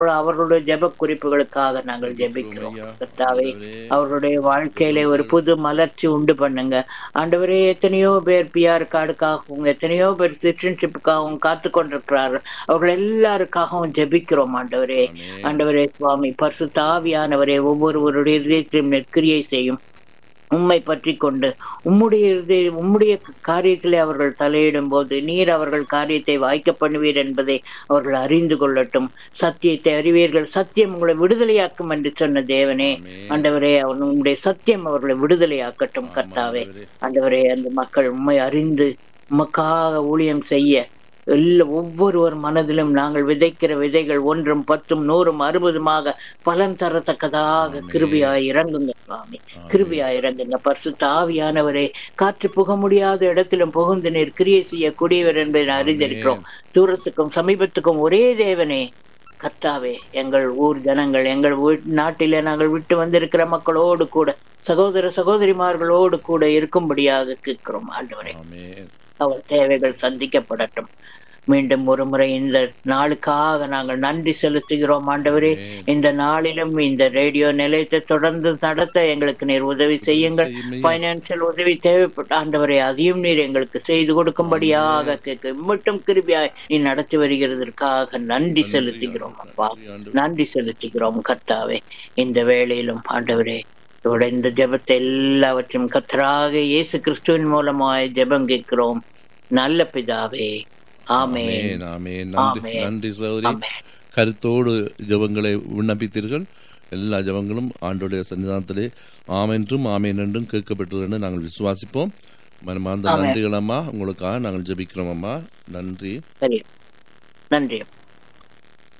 அவர்களுடைய ஜெப குறிப்புகளுக்காக நாங்கள் ஜெபிக்கிறோம் ஐயா. கர்த்தாவே ஆண்டவரே. அவருடைய வாழ்க்கையில ஒரு புது மலர்ச்சி உண்டு பண்ணுங்க ஆண்டவரே எத்தனையோ பேர் பிஆர் கார்டுக்காகவும் எத்தனையோ பேர் சிட்டிசன்ஷிப்புக்காகவும் காத்து கொண்டிருக்கிறார்கள் அவர்கள் எல்லாருக்காகவும் ஜெபிக்கிறோம் ஆண்டவரே ஆமென். ஆண்டவரே சுவாமி பரிசு தாவியானவரே ஒவ்வொருவருடைய இதயத்திலும் நெற்கிரியை செய்யும் உம்மை பற்றி கொண்டு உம்முடைய இருதய- உம்முடைய காரியத்திலே அவர்கள் தலையிடும் போது நீர் அவர்கள் காரியத்தை வாய்க்க பண்ணுவீர் என்பதை அவர்கள் அறிந்து கொள்ளட்டும் சத்தியத்தை அறிவீர்கள் சத்தியம் உங்களை விடுதலையாக்கும் என்று சொன்ன தேவனே ஆமென். ஆண்டவரே அவன் உம்முடைய சத்தியம் அவர்களை விடுதலையாக்கட்டும் கர்த்தாவே ஆண்டவரே. ஆண்டவரே அந்த மக்கள் உம்மை அறிந்து உமக்காக ஊழியம் செய்ய எல்லா ஒவ்வொருவர் மனதிலும் நாங்கள் விதைக்கிற விதைகள் ஒன்றும் பத்தும் நூறும் அறுபதுமாக பலன் தரத்தக்கதாக ஆமென். கிருபியாய் இறங்குங்க சுவாமி கிருபியாய் இறங்குங்க பரிசுத்த ஆவியானவரே காற்று புக முடியாத இடத்திலும் புகுந்து நீர் கிரியை செய்யக்கூடியவர் என்பதை நான் அறிந்திருக்கிறோம் தூரத்துக்கும் சமீபத்துக்கும் ஒரே தேவனே கர்த்தாவே எங்கள் ஊர் ஜனங்கள் எங்கள் வீட்- நாட்டிலே நாங்கள் விட்டு வந்திருக்கிற மக்களோடு கூட சகோதர சகோதரிமார்களோடு கூட இருக்கும்படியாக கேட்கிறோம் ஆண்டவரே ஆமென். அவர் தேவைகள் சந்திக்கப்படட்டும் மீண்டும் ஒரு முறை இந்த நாளுக்காக நாங்கள் நன்றி செலுத்துகிறோம் ஆண்டவரே இந்த நாளிலும் இந்த ரேடியோ நிலையத்தை தொடர்ந்து நடத்த எங்களுக்கு நீர் உதவி செய்யுங்கள் செய்யும் பைனான்சியல் உதவி தேவைப்பட்ட ஆண்டவரே அதையும் நீர் எங்களுக்கு செய்து கொடுக்கும்படியாக கேட்க மட்டும் கிருபியாய் நீ நடத்தி வருகிறதற்காக நன்றி செலுத்துகிறோம் அப்பா நன்றி ஆண்டவரே. நன்றி செலுத்துகிறோம் கர்த்தாவே இந்த வேளையிலும் ஆண்டவரே இதோட இந்த ஜெபத்தை எல்லாவற்றையும் கர்த்தராக இயேசு கிறிஸ்துவின் மூலமாய் ஜெபம் கேட்கிறோம் நல்ல பிதாவே ஆமென் ஆமென், ஆமென். நன்றி ஆமென். நன்றி சகோதரி ஆமென். கருத்தோடு ஜெபங்களை விண்ணப்பித்தீர்கள் எல்லா ஜெபங்களும் ஆண்டோடைய சன்னிதானத்திலே ஆமென்றும் ஆமென் என்றும் கேட்கப்பட்டது என்று நாங்கள் விசுவாசிப்போம் மனமார்ந்த ஆமென். நன்றிகள் அம்மா உங்களுக்காக நாங்கள் ஜெபிக்கிறோம் அம்மா நன்றி சரி நன்றி